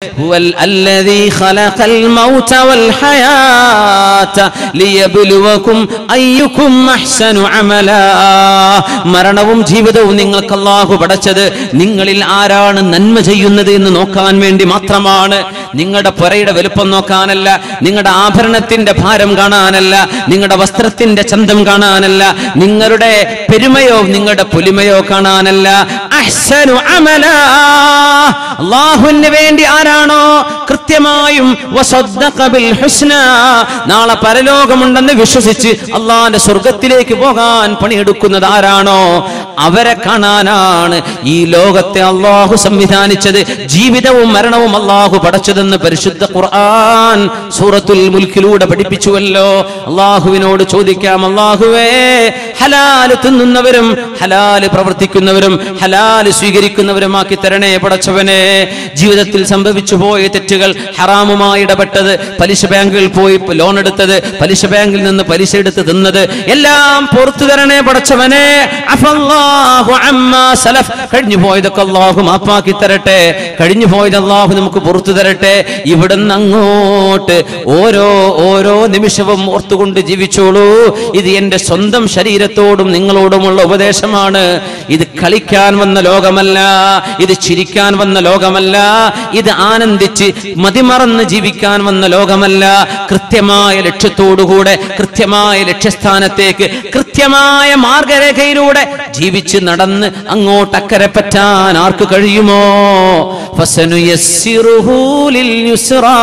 هو الذي خلق الموت والحياة ليبلوكم أيكم أحسن عملا മരണവും ജീവിതവും നിങ്ങൾക്ക് അള്ളാഹു പടച്ചത് നിങ്ങളിൽ ആരാണ് നന്മ ചെയ്യുന്നത് എന്ന് നോക്കാൻ വേണ്ടി മാത്രമാണ് നിങ്ങളുടെ പുരയുടെ വലുപ്പം നോക്കാനല്ല നിങ്ങളുടെ ആഭരണത്തിന്റെ ഭാരം കാണാനല്ല നിങ്ങളുടെ വസ്ത്രത്തിന്റെ ചന്തം കാണാനല്ല നിങ്ങളുടെ പെരുമയോ നിങ്ങളുടെ പൊലിമയോ കാണാനല്ല അഹ്സനു അമലാ അള്ളാഹുവിന് വേണ്ടി ആരാണോ കൃത്യമായും വസദ്ദഖ ബിൽ ഹുസ്ന നാളെ പരലോകമുണ്ടെന്ന് വിശ്വസിച്ച് അള്ളാന്റെ സ്വർഗത്തിലേക്ക് പോകാൻ പണിയെടുക്കുന്നത് ആരാണോ അവരെ കാണാനാണ് ഈ ലോകത്തെ അള്ളാഹു സംവിധാനിച്ചത് ജീവിതവും മരണവും അള്ളാഹു പടച്ചതെന്ന് പരിശുദ്ധ ഖുർആൻ സൂറത്തുൽ മുൽക്കിലൂടെ പഠിപ്പിച്ചുവല്ലോ അള്ളാഹുവിനോട് ചോദിക്കാം അള്ളാഹുവേ ഹലാല് തിന്നുന്നവരും ഹലാല് പ്രവർത്തിക്കുന്നവരും ഹലാല് സ്വീകരിക്കുന്നവരുമാക്കി തരണേ പടച്ചവനെ ജീവിതത്തിൽ സംഭവിച്ചു പോയ തെറ്റുകൾ ഹറാമുമായി ഇടപെട്ടത് പലിശ ബാങ്കിൽ പോയി ലോൺ എടുത്തത് പലിശ ബാങ്കിൽ നിന്ന് പലിശ എടുത്ത് തിന്നത് എല്ലാം പുറത്തു തരണേ പടച്ചവനെ അഫല്ലാഹു അമ്മാ സലഫ് കഴിഞ്ഞു പോയതൊക്കെ അള്ളാഹു മാപ്പാക്കി തരട്ടെ കഴിഞ്ഞു പോയത് അള്ളാഹു നമുക്ക് പുറത്തു തരട്ടെ ഇവിടുന്ന് അങ്ങോട്ട് ഓരോ ഓരോ നിമിഷവും ഓർത്തുകൊണ്ട് ജീവിച്ചോളൂ ഇത് എന്റെ സ്വന്തം ശരീരത്തോടും നിങ്ങളോടുമുള്ള ഉപദേശമാണ് ഇത് കളിക്കാൻ വന്ന ലോകമല്ല ഇത് ചിരിക്കാൻ വന്ന ലോകമല്ല ഇത് ആനന്ദിച്ച് മതിമറന്ന് ജീവിക്കാൻ വന്ന ലോകമല്ല കൃത്യമായ ലക്ഷ്യത്തോടുകൂടെ കൃത്യമായ ലക്ഷ്യസ്ഥാനത്തേക്ക് കൃത്യമായ മാർഗരേഖയിലൂടെ ജീവിച്ച് നടന്ന് അങ്ങോട്ട് അക്കരെ പറ്റാൻ ആർക്ക് കഴിയുമോ ഫസനുയസ്സിറുഹു ലിൽ യുസ്റാ.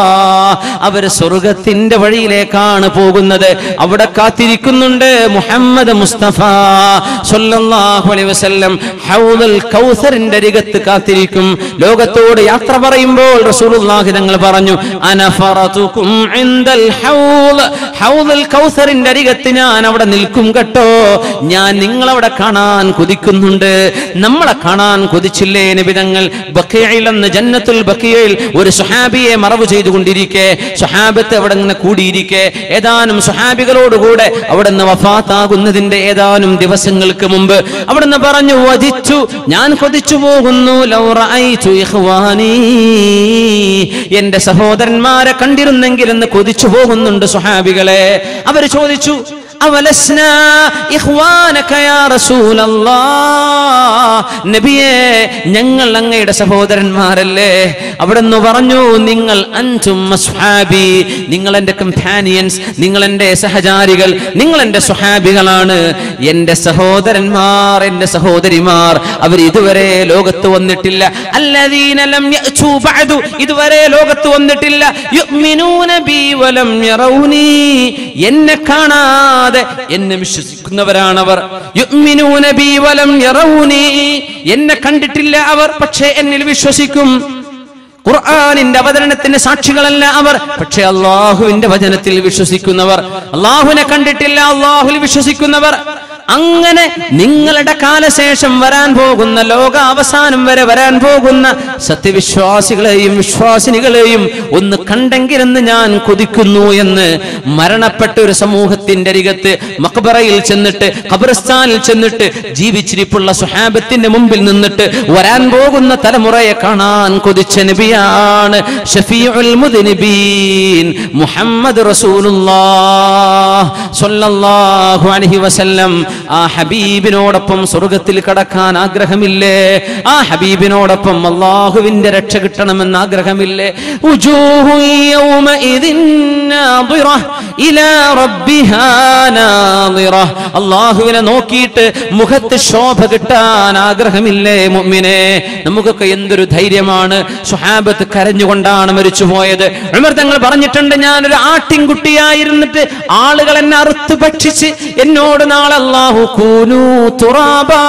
അവര് സ്വർഗത്തിന്റെ വഴിയിലേക്കാണ് പോകുന്നത് അവിടെ കാത്തിരിക്കുന്നുണ്ട് മുഹമ്മദ് മുസ്തഫ സല്ലല്ലാഹു അലൈഹി വസല്ലം ഹൗദുൽ കൗസറിന്റെ അരികത്ത് കാത്തിരിക്കും ലോകത്തോട് യാത്ര പറയുമ്പോൾ റസൂലുള്ളാഹി തങ്ങൾ പറഞ്ഞു അനഫറതുക്കും ഇൻദൽ ഹൗദ് ഹൗദുൽ കൗസറിന്റെ അരികത്ത് ഞാൻ അവിടെ നിൽക്കും കേട്ടോ ഞാൻ നിങ്ങളവിടെ കാണാൻ കൊതിക്കുന്നുണ്ട് നമ്മളെ കാണാൻ കൊതിച്ചില്ലേ നിബിതങ്ങൾ ബക്കയിൽ എന്ന് ജന്നത്തുൽ ബക്കയിൽ ഒരു സുഹാബിയെ മറവ് ചെയ്തുകൊണ്ടിരിക്കെ സുഹാബത്ത് അവിടെ ഇങ്ങനെ കൂടിയിരിക്കെ ഏതാനും സുഹാബികളോടുകൂടെ അവിടെ നിന്ന് വഫാത്താകുന്നതിന്റെ ഏതാനും ദിവസങ്ങൾക്ക് മുമ്പ് അവിടുന്ന് പറഞ്ഞു വധിച്ചു ഞാൻ കൊതിച്ചു പോകുന്നു ലൗ റഅയ്തു ഇഖ്വാനീ. എന്റെ സഹോദരന്മാരെ കണ്ടിരുന്നെങ്കിൽ എന്ന് കൊതിച്ചു പോകുന്നുണ്ട് സുഹാബികളെ അവര് ചോദിച്ചു അവലസ്ന ഇഖ്വാനക യാ റസൂലല്ലാഹ് നബിയേ ഞങ്ങൾ അങ്ങയുടെ സഹോദരന്മാരല്ലേ അവിടുന്ന് പറഞ്ഞു നിങ്ങൾ അൻതും അസ്ഹാബി നിങ്ങൾ എൻ്റെ കമ്പാനിയൻസ് നിങ്ങൾ എൻ്റെ സഹചാരികൾ നിങ്ങൾ എൻ്റെ സുഹാബികളാണ് എൻ്റെ സഹോദരന്മാർ എൻ്റെ സഹോദരിമാർ അവർ ഇതുവരെ ലോകത്ത് വന്നിട്ടില്ല അല്ലദീന ലം യഅ്തു ബഅദു ഇതുവരെ ലോകത്ത് വന്നിട്ടില്ല യുഅ്മിനൂന ബി വലം യറൗനി എന്നെ കാണാതെ എന്നെ വിശ്വസിക്കുന്നവരാണവർ യുഅ്മിനൂന ബി വലം യറൗനി എന്നെ കണ്ടിട്ടില്ല അവർ പക്ഷേ എന്നിൽ വിശ്വസിക്കും ഖുർആനിന്റെ അവതരണത്തിന് സാക്ഷികളല്ല അവർ പക്ഷെ അള്ളാഹുവിന്റെ വചനത്തിൽ വിശ്വസിക്കുന്നവർ അള്ളാഹുവിനെ കണ്ടിട്ടില്ല അള്ളാഹുവിൽ വിശ്വസിക്കുന്നവർ അങ്ങനെ നിങ്ങളുടെ കാലശേഷം വരാൻ പോകുന്ന ലോക അവസാനം വരെ വരാൻ പോകുന്ന സത്യവിശ്വാസികളെയും വിശ്വാസിനികളെയും ഒന്ന് കണ്ടെങ്കിലെന്ന് ഞാൻ കൊതിക്കുന്നു എന്ന് മരണപ്പെട്ട ഒരു സമൂഹത്തിന്റെ അരികത്ത് മക്ബറയിൽ ചെന്നിട്ട് ഖബർസ്ഥാനിൽ ചെന്നിട്ട് ജീവിച്ചിരിപ്പുള്ള സുഹാബത്തിന്റെ മുമ്പിൽ നിന്നിട്ട് വരാൻ പോകുന്ന തലമുറയെ കാണാൻ കൊതിച്ച നബിയാണ് ഷഫീഉൽ മുദ്നിബീൻ മുഹമ്മദ് റസൂലുള്ളാഹ് സ്വല്ലല്ലാഹു അലൈഹി വസല്ലം ആ ഹബീബിനോടൊപ്പം സ്വർഗത്തിൽ കടക്കാൻ ആഗ്രഹമില്ലേ ആ ഹബീബിനോടൊപ്പം അള്ളാഹുവിന്റെ രക്ഷ കിട്ടണമെന്ന് ആഗ്രഹമില്ലേ ഉജൂഹു യൗമഇദിൻ നാദിറ ഇലാ റബ്ബിഹാ നാദിറ അള്ളാഹുവിനെ നോക്കിയിട്ട് മുഖത്ത് ശോഭ കിട്ടാൻ ആഗ്രഹമില്ലേ മുഅ്മിനെ നമുക്കൊക്കെ എന്തൊരു ധൈര്യമാണ് സുഹാബത്ത് കരഞ്ഞുകൊണ്ടാണ് മരിച്ചു പോയത് ഉമർ തങ്ങൾ പറഞ്ഞിട്ടുണ്ട് ഞാനൊരു ആട്ടിൻകുട്ടിയായിരുന്നിട്ട് ആളുകൾ എന്നെ അറുത്ത് ഭക്ഷിച്ച് എന്നോട് നാളെ അല്ലാഹു കൂനു തുറാബാ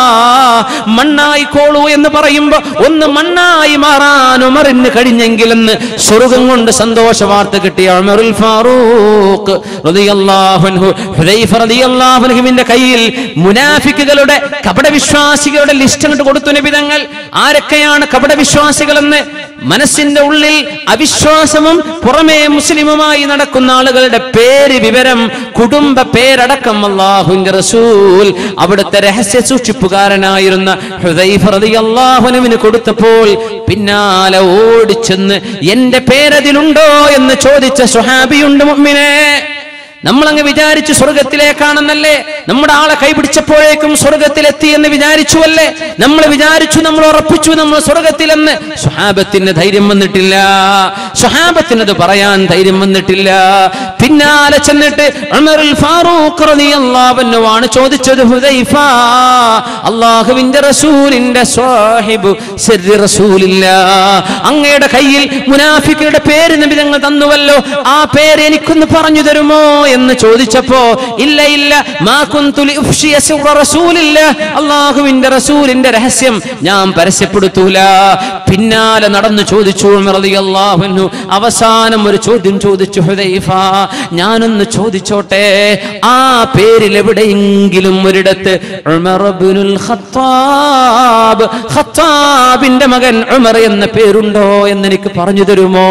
മണ്ണായി കോളൂ എന്ന് പറയുമ്പോ ഒന്ന് മണ്ണായി മാറാൻ ഉമറിന് കഴിഞ്ഞെങ്കിലെന്ന് സ്വർഗം കൊണ്ട് സന്തോഷ വാർത്ത കിട്ടിയ ഉമറുൽ ഫാറൂഖ് റളിയല്ലാഹു അൻഹു ഹുദൈഫ റളിയല്ലാഹു അൻഹുവിന്റെ കയ്യിൽ മുനാഫിക്കുകളുടെ കപടവിശ്വാസികളുടെ ലിസ്റ്റ് അങ്ങോട്ട് കൊടുത്തു നബിതങ്ങൾ ആരൊക്കെയാണ് കപടവിശ്വാസികളെന്ന് മനസ്സിന്റെ ഉള്ളിൽ അവിശ്വാസവും പുറമേ മുസ്ലിമുമായി നടക്കുന്ന ആളുകളുടെ പേര് വിവരം കുടുംബ പേരടക്കം അള്ളാഹുവിന്റെ റസൂൽ അവിടുത്തെ രഹസ്യ സൂക്ഷിപ്പുകാരനായിരുന്ന ഹുദൈഫ റളിയല്ലാഹുവിന് കൊടുത്തപ്പോൾ പിന്നാലെ ഓടിച്ചെന്ന് എന്റെ പേരതിലുണ്ടോ എന്ന് ചോദിച്ച സുഹാബിയുണ്ട് മുഅ്മിനെ നമ്മളങ്ങ് വിചാരിച്ചു സ്വർഗത്തിലേക്കാണെന്നല്ലേ നമ്മുടെ ആളെ കൈപിടിച്ചപ്പോഴേക്കും സ്വർഗത്തിലെത്തി എന്ന് വിചാരിച്ചുവല്ലേ നമ്മൾ വിചാരിച്ചു നമ്മൾ ഉറപ്പിച്ചു നമ്മൾ സ്വർഗത്തിലെന്ന് സുഹാബത്തിന് ധൈര്യം വന്നിട്ടില്ല സുഹാബത്തിന് അത് പറയാൻ ധൈര്യം വന്നിട്ടില്ല പിന്നാലെ ചെന്നിട്ട് ഉമറുൽ ഫാറൂഖ് റളിയല്ലാഹു അൻഹുവാണ് ചോദിച്ചത് ഹുദൈഫ അള്ളാഹുവിന്റെ റസൂലിന്റെ സ്വാഹിബ് ശരി റസൂലില്ല അങ്ങയുടെ കയ്യിൽ മുനാഫിക്കയുടെ പേര് നബി തങ്ങൾ തന്നുവല്ലോ ആ പേര് എനിക്കൊന്ന് പറഞ്ഞു തരുമോ എന്ന് ചോദിച്ചപ്പോ ഇല്ല ഇല്ല മാ കുന്തു ലിഉഫ്ഷിയ സിർറ റസൂലില്ല അള്ളാഹുവിന്റെ റസൂലിന്റെ രഹസ്യം ഞാൻ പരസ്യപ്പെടുത്തൂല പിന്നാലെ നടന്നു ചോദിച്ചു ഉമർ റളിയല്ലാഹു അൻഹു അവസാനം ഒരു ചോദ്യം ചോദിച്ചു ഹുദൈഫ ഞാനൊന്ന് ചോദിച്ചോട്ടെ ആ പേരിൽ എവിടെയെങ്കിലും ഒരിടത്ത് ഉമർ ഇബ്നുൽ ഖത്താബ് ഖത്താബിന്റെ മകൻ ഉമർ എന്ന പേരുണ്ടോ എന്ന് എനിക്ക് പറഞ്ഞു തരുമോ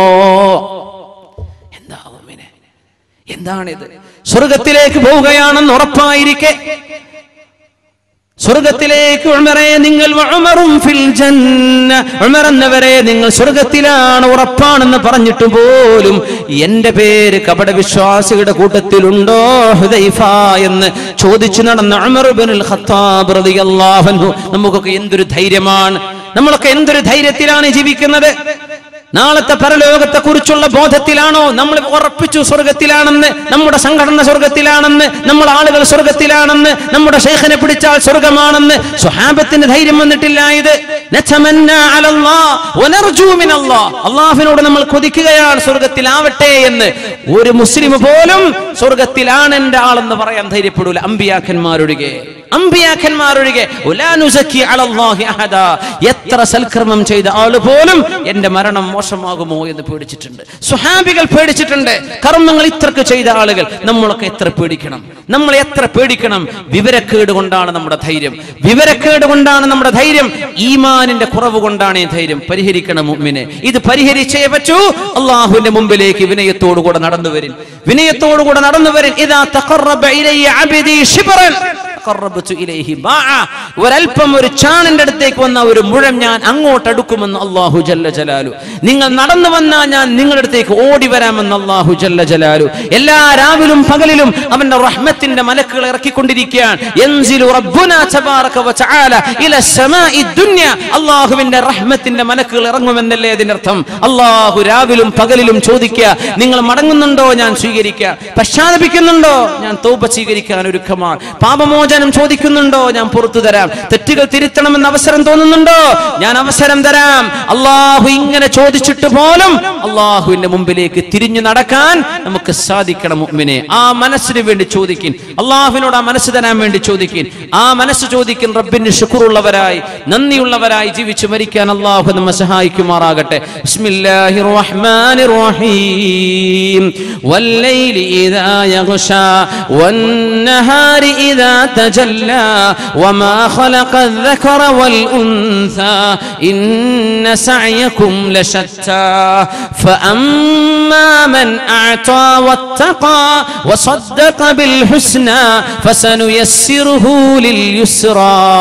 എന്താ ഉമ്മിനെ? എന്താണിത് സ്വർഗത്തിലേക്ക് പോവുകയാണെന്ന് ഉറപ്പായിരിക്കെ സ്വർഗത്തിലേക്ക് ഉമറെ നിങ്ങൾ ഉമറും ഫിൽ ജന്ന ഉമർ എന്നവരെ നിങ്ങൾ സ്വർഗത്തിലാണ് ഉറപ്പാണെന്ന് പറഞ്ഞിട്ട് പോലും എന്റെ പേര് കപട വിശ്വാസികളുടെ കൂട്ടത്തിലുണ്ടോ ഹുദൈഫ എന്ന് ചോദിച്ചു നടന്ന ഉമർ ഇബ്നുൽ ഖത്താബ് റളിയല്ലാഹു അൻഹു നമുക്കൊക്കെ എന്തൊരു ധൈര്യമാണ് നമ്മളൊക്കെ എന്തൊരു ധൈര്യത്തിലാണ് ജീവിക്കുന്നത് നാളത്തെ പരലോകത്തെ കുറിച്ചുള്ള ബോധത്തിലാണോ നമ്മൾ ഉറപ്പിച്ചു സ്വർഗത്തിലാണെന്ന് നമ്മുടെ സംഘടന സ്വർഗത്തിലാണെന്ന് നമ്മുടെ ആളുകൾ സ്വർഗത്തിലാണെന്ന് നമ്മുടെ ഷെയ്ഖിനെ പിടിച്ചാൽ സ്വർഗമാണെന്ന് സ്വഹാബത്തിന് ധൈര്യം വന്നിട്ടില്ല ഇത് നതമന്ന അലല്ലാഹ് വനർജു മിനല്ലാഹ്. അള്ളാഹുവിനോട് നമ്മൾ കൊതിക്കുകയാണ് സ്വർഗത്തിലാവട്ടെ എന്ന് ഒരു മുസ്ലിം പോലും സ്വർഗത്തിലാണ് എന്റെ ആളെന്ന് പറയാൻ ധൈര്യപ്പെടൂല അമ്പിയാക്കന്മാരൊഴികെ അമ്പിയാക്കന്മാരൊഴികെ ഉലാ നുസക്കി അലല്ലാഹി അഹദാ. എത്ര സൽക്കർമ്മം ചെയ്ത ആള് പോലും എന്റെ മരണം മോശമാകുമോ എന്ന് പേടിച്ചിട്ടുണ്ട് സുഹാബികൾ പേടിച്ചിട്ടുണ്ട് കർമ്മങ്ങൾ ഇത്രക്ക് ചെയ്ത ആളുകൾ നമ്മളൊക്കെ എത്ര പേടിക്കണം നമ്മൾ എത്ര പേടിക്കണം വിവരക്കേട് കൊണ്ടാണ് നമ്മുടെ ധൈര്യം വിവരക്കേട് കൊണ്ടാണ് നമ്മുടെ ധൈര്യം ഈമാനിന്റെ കുറവ് കൊണ്ടാണ് ഈ ധൈര്യം പരിഹരിക്കണം മുമ്മിനെ ഇത് പരിഹരിച്ചേ പറ്റൂ അള്ളാഹുവിന്റെ മുമ്പിലേക്ക് വിനയത്തോടുകൂടെ നടന്നു വരിൻ വിനയത്തോടുകൂടെ നടന്നു വരിൻ ഇതാ തഖറബ ഇലയ്യ അബ്ദി ശിബ്റൻ തഖറബ്തു ഇലൈഹി ബാഅ. ഒരൽപ്പം ഒരു ചാണിന്റെ അടുത്തേക്ക് വന്ന ഒരു മുഴം ഞാൻ അങ്ങോട്ട് അടുക്കുമെന്ന് അള്ളാഹു ജല്ല ജലാലു നിങ്ങൾ നടന്നു വന്നാൽ ഞാൻ നിങ്ങളുടെ അടുത്തേക്ക് ഓടി വരാമെന്ന് അള്ളാഹു ജല്ല ജലാലു എല്ലാ രാവിലും പകലിലും അവന്റെ റഹ്മത്തിന്റെ മലക്കുകൾ ഇറക്കിക്കൊണ്ടിരിക്കുകയാണ് യൻസിലു റബ്ബുനാ തബാറക വതആല ഇല സമാഇ ദുനിയ അള്ളാഹുവിന്റെ റഹ്മത്തിന്റെ മലക്കുകൾ ഇറങ്ങുമെന്നല്ലേ അതിനർത്ഥം അള്ളാഹു രാവിലും പകലിലും ചോദിക്കുക നിങ്ങൾ മടങ്ങുന്നുണ്ടോ ഞാൻ സ്വീകരിക്കുക പശ്ചാത്തപിക്കുന്നുണ്ടോ ഞാൻ തോപ സ്വീകരിക്കാൻ ഒരുക്കമാണ് പാപമോചനം ചോദിക്കുന്നുണ്ടോ ഞാൻ പുറത്തു തരാം തെറ്റുകൾ തിരുത്തണമെന്ന് അവസരം തോന്നുന്നുണ്ടോ ഞാൻ അവസരം തരാം അള്ളാഹു ഇങ്ങനെ ചോദിച്ചിട്ട് പോലും അള്ളാഹുവിന്റെ മുമ്പിലേക്ക് തിരിഞ്ഞു നടക്കാൻ നമുക്ക് സാധിക്കണം മുഅ്മിനെ ആ മനസ്സിന് വേണ്ടി ചോദിക്കിൻ അള്ളാഹുവിനോട് ആ മനസ്സ് തരാൻ വേണ്ടി ചോദിക്കിൻ ആ മനസ്സ് ചോദിക്കും റബ്ബിന് ശുക്റുള്ളവരായി നന്ദിയുള്ളവരായി ജീവിച്ചു മരിക്കാൻ അള്ളാഹു നമ്മെ സഹായിക്കുമാറാകട്ടെ ബിസ്മില്ലാഹിർ റഹ്മാനിർ റഹീം വല്ലൈലി ഇദാ യഗ്ഷാ വന്നഹാരി ഇദാ തജല്ലാ വമാ ഖലഖ الذكر والأنثى إن سعيكم لشتى فأما من أعطى واتقى وصدق بالحسنى فسنيسره لليسرى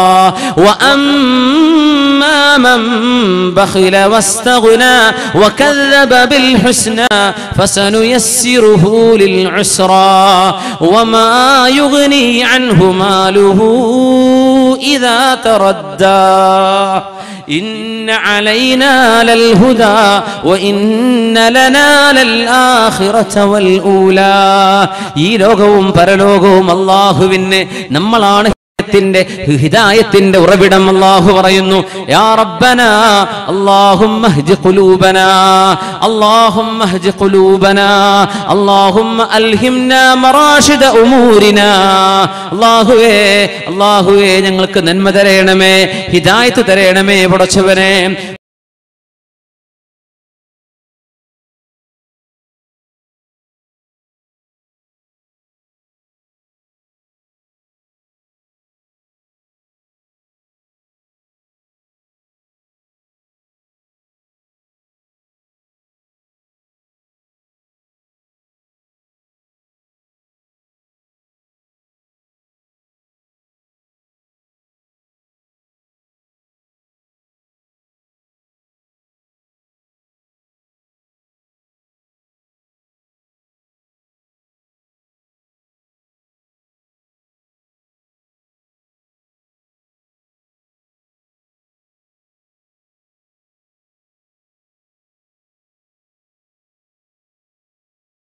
وأما من بخل واستغنى وكذب بالحسنى فسنيسره للعسرى وما يغني عنه ماله إذا تردى إن علينا للهدى وإن لنا للآخرة والأولى ഈ ലോകവും പരലോകവും അള്ളാഹുവിന് നമ്മളാണ് ഹിദായത്തിന്റെ ഹിദായത്തിന്റെ ഉറവിടം അല്ലാഹു പറയുന്നു യാ റബ്ബന അല്ലാഹുമ്മ ഹ്ജ് ഖുലൂബന അല്ലാഹുമ്മ ഹ്ജ് ഖുലൂബന അല്ലാഹുമ്മ അൽഹിംനാ മറാഷിദ ഉമൂരിന അല്ലാഹുവേ അല്ലാഹുവേ ഞങ്ങൾക്ക് നന്മ തരയണമേ ഹിദായത്ത് തരയണമേ പടച്ചവനെ